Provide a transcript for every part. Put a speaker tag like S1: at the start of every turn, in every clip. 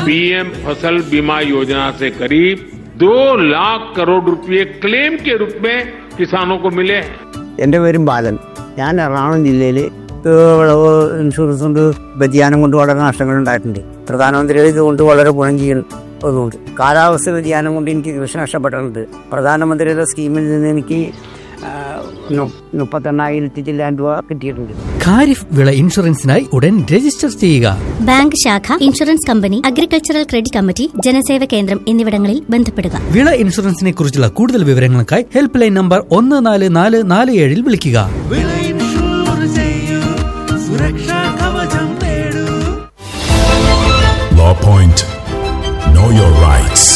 S1: PM फसल बीमा योजना से करीब दो लाख करोड़ रुपए क्लेम के रूप में किसानों को मिले हैं
S2: എൻ്റെ പേരും ബാലൻ ഞാൻ എറണാകുളം ജില്ലയിൽ വിളവ് ഇൻഷുറൻസ് കൊണ്ട് വ്യതിയാനം കൊണ്ട് വളരെ നഷ്ടങ്ങൾ ഉണ്ടായിട്ടുണ്ട് പ്രധാനമന്ത്രിയുടെ ഇതുകൊണ്ട് വളരെ ഗുണം ചെയ്യുന്നതുകൊണ്ട് കാലാവസ്ഥ വ്യതിയാനം കൊണ്ട് എനിക്ക് കൃഷി നഷ്ടപ്പെട്ടിട്ടുണ്ട് പ്രധാനമന്ത്രിയുടെ സ്കീമിൽ നിന്ന് എനിക്ക് ആ, നു- മുപ്പത്തെണ്ണായിരത്തി ചില്ലാൻ രൂപ കിട്ടിയിട്ടുണ്ട്
S3: ഖാരിഫ് വിള ഇൻഷുറൻസിനായി ഉടൻ രജിസ്റ്റർ ചെയ്യുക
S4: ബാങ്ക് ശാഖ insurance company agricultural credit committee ജനസേവ കേന്ദ്രം എന്നിവിടങ്ങളിൽ ബന്ധപ്പെടുക
S3: വിള ഇൻഷുറൻസിനെ കുറിച്ചുള്ള കൂടുതൽ വിവരങ്ങൾക്കായി ഹെൽപ്പ് ലൈൻ നമ്പർ ഒന്ന് നാല് നാല് നാല് ഏഴിൽ വിളിക്കുക
S5: വിള ഇൻഷൂർ ചെയ്യൂ സുരക്ഷാ കവചം നേടൂ
S6: Law Point. Know your rights.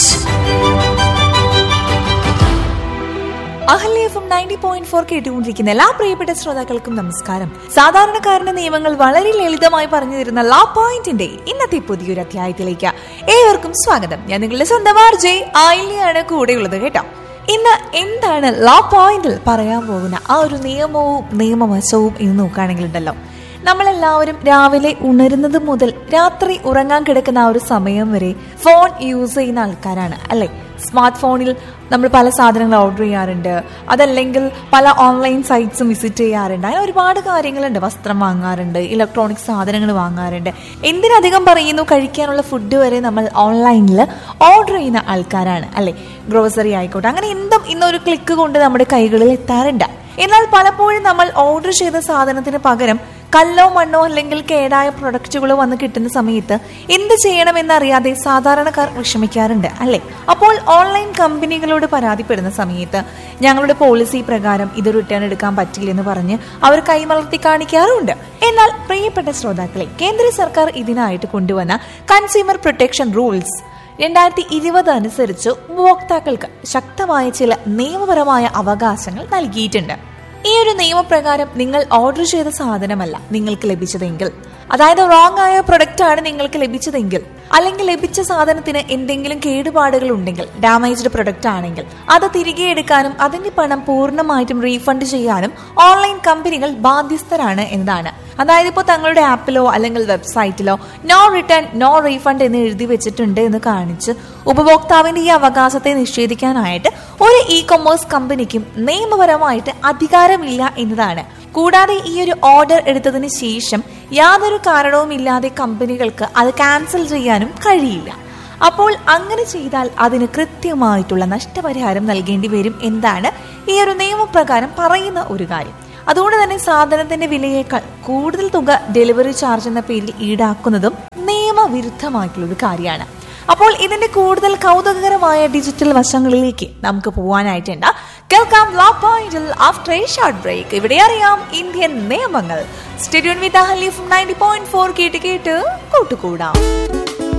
S7: Ahalya F M ninety point four കേട്ടുകൊണ്ടിരിക്കുന്ന എല്ലാ പ്രിയപ്പെട്ട ശ്രോതാക്കൾക്കും നമസ്കാരം സാധാരണക്കാരന്റെ നിയമങ്ങൾ വളരെ ലളിതമായി പറഞ്ഞു തരുന്ന ലാ പോയിന്റിന്റെ ഇന്നത്തെ പുതിയൊരു അധ്യായത്തിലേക്ക് ഏവർക്കും സ്വാഗതം ഞാൻ നിങ്ങളുടെ സ്വന്തം ആർജെ ആയില്യാണ് കൂടെയുള്ളത് കേട്ടോ ഇന്ന് എന്താണ് ലാ പോയിന്റിൽ പറയാൻ പോകുന്ന ആ ഒരു നിയമവും നിയമവശവും എന്ന് നോക്കുകയാണെങ്കിലുണ്ടല്ലോ നമ്മളെല്ലാവരും രാവിലെ ഉണരുന്നത് മുതൽ രാത്രി ഉറങ്ങാൻ കിടക്കുന്ന ആ ഒരു സമയം വരെ ഫോൺ യൂസ് ചെയ്യുന്ന ആൾക്കാരാണ് അല്ലെ സ്മാർട്ട് ഫോണിൽ നമ്മൾ പല സാധനങ്ങൾ ഓർഡർ ചെയ്യാറുണ്ട് അതല്ലെങ്കിൽ പല ഓൺലൈൻ സൈറ്റ്സും വിസിറ്റ് ചെയ്യാറുണ്ട് അങ്ങനെ ഒരുപാട് കാര്യങ്ങളുണ്ട് വസ്ത്രം വാങ്ങാറുണ്ട് ഇലക്ട്രോണിക് സാധനങ്ങൾ വാങ്ങാറുണ്ട് എന്തിനധികം പറയുന്നു കഴിക്കാനുള്ള ഫുഡ് വരെ നമ്മൾ ഓൺലൈനിൽ ഓർഡർ ചെയ്യുന്ന ആൾക്കാരാണ് അല്ലെ ഗ്രോസറി ആയിക്കോട്ടെ അങ്ങനെ എന്തും ഇന്നൊരു ക്ലിക്ക് കൊണ്ട് നമ്മുടെ കൈകളിൽ എത്താറുണ്ട് എന്നാൽ പലപ്പോഴും നമ്മൾ ഓർഡർ ചെയ്ത സാധനത്തിന് പകരം കല്ലോ മണ്ണോ അല്ലെങ്കിൽ കേടായ പ്രൊഡക്റ്റുകളോ വന്ന് കിട്ടുന്ന സമയത്ത് എന്ത് ചെയ്യണമെന്നറിയാതെ സാധാരണക്കാർ വിഷമിക്കാറുണ്ട് അല്ലെ അപ്പോൾ ഓൺലൈൻ കമ്പനികളോട് പരാതിപ്പെടുന്ന സമയത്ത് ഞങ്ങളുടെ പോളിസി പ്രകാരം ഇത് റിട്ടേൺ എടുക്കാൻ പറ്റില്ലെന്ന് പറഞ്ഞ് അവർ കൈമലർത്തി കാണിക്കാറുണ്ട് എന്നാൽ പ്രിയപ്പെട്ട ശ്രോതാക്കളെ കേന്ദ്ര സർക്കാർ ഇതിനായിട്ട് കൊണ്ടുവന്ന കൺസ്യൂമർ പ്രൊട്ടക്ഷൻ റൂൾസ് രണ്ടായിരത്തി ഇരുപത് അനുസരിച്ച് ഉപഭോക്താക്കൾക്ക് ശക്തമായ ചില നിയമപരമായ അവകാശങ്ങൾ നൽകിയിട്ടുണ്ട് ഈ ഒരു നിയമപ്രകാരം നിങ്ങൾ ഓർഡർ ചെയ്ത സാധനമല്ല നിങ്ങൾക്ക് ലഭിച്ചതെങ്കിൽ അതായത് റോങ് ആയ പ്രൊഡക്റ്റ് ആണ് നിങ്ങൾക്ക് ലഭിച്ചതെങ്കിൽ അല്ലെങ്കിൽ ലഭിച്ച സാധനത്തിന് എന്തെങ്കിലും കേടുപാടുകൾ ഉണ്ടെങ്കിൽ ഡാമേജ്ഡ് പ്രൊഡക്റ്റ് ആണെങ്കിൽ അത് തിരികെ എടുക്കാനും അതിന്റെ പണം പൂർണ്ണമായിട്ടും റീഫണ്ട് ചെയ്യാനും ഓൺലൈൻ കമ്പനികൾ ബാധ്യസ്ഥരാണ് എന്നതാണ് അതായത് ഇപ്പോൾ തങ്ങളുടെ ആപ്പിലോ അല്ലെങ്കിൽ വെബ്സൈറ്റിലോ നോ റിട്ടേൺ നോ റീഫണ്ട് എന്ന് എഴുതി വെച്ചിട്ടുണ്ട് എന്ന് കാണിച്ച് ഉപഭോക്താവിന്റെ ഈ അവകാശത്തെ നിഷേധിക്കാനായിട്ട് ഒരു ഇ കൊമേഴ്സ് കമ്പനിക്കും നിയമപരമായിട്ട് അധികാരമില്ല എന്നതാണ് കൂടാതെ ഈ ഒരു ഓർഡർ എടുത്തതിന് ശേഷം യാതൊരു കാരണവുമില്ലാതെ കമ്പനികൾക്ക് അത് ക്യാൻസൽ ചെയ്യാനും കഴിയില്ല അപ്പോൾ അങ്ങനെ ചെയ്താൽ അതിന് കൃത്യമായിട്ടുള്ള നഷ്ടപരിഹാരം നൽകേണ്ടി വരും എന്താണ് ഈ ഒരു നിയമപ്രകാരം പറയുന്ന ഒരു കാര്യം അതുകൊണ്ട് തന്നെ സാധനത്തിന്റെ വിലയേക്കാൾ കൂടുതൽ തുക ഡെലിവറി ചാർജ് എന്ന പേരിൽ ഈടാക്കുന്നതും നിയമവിരുദ്ധമായിട്ടുള്ള ഒരു കാര്യമാണ് അപ്പോൾ ഇതിന്റെ കൂടുതൽ കൗതുകകരമായ ഡിജിറ്റൽ വശങ്ങളിലേക്ക് നമുക്ക് പോവാനായിട്ടുണ്ട് കേൾക്കാം ലോ പോയിന്റിൽ ആഫ്റ്റർ എ ഷോർട്ട് ബ്രേക്ക് ഇവിടെ അറിയാം ഇന്ത്യൻ നിയമങ്ങൾ stadium with ninety point four കേട്ട് കേട്ട് കൂട്ടുകൂടാം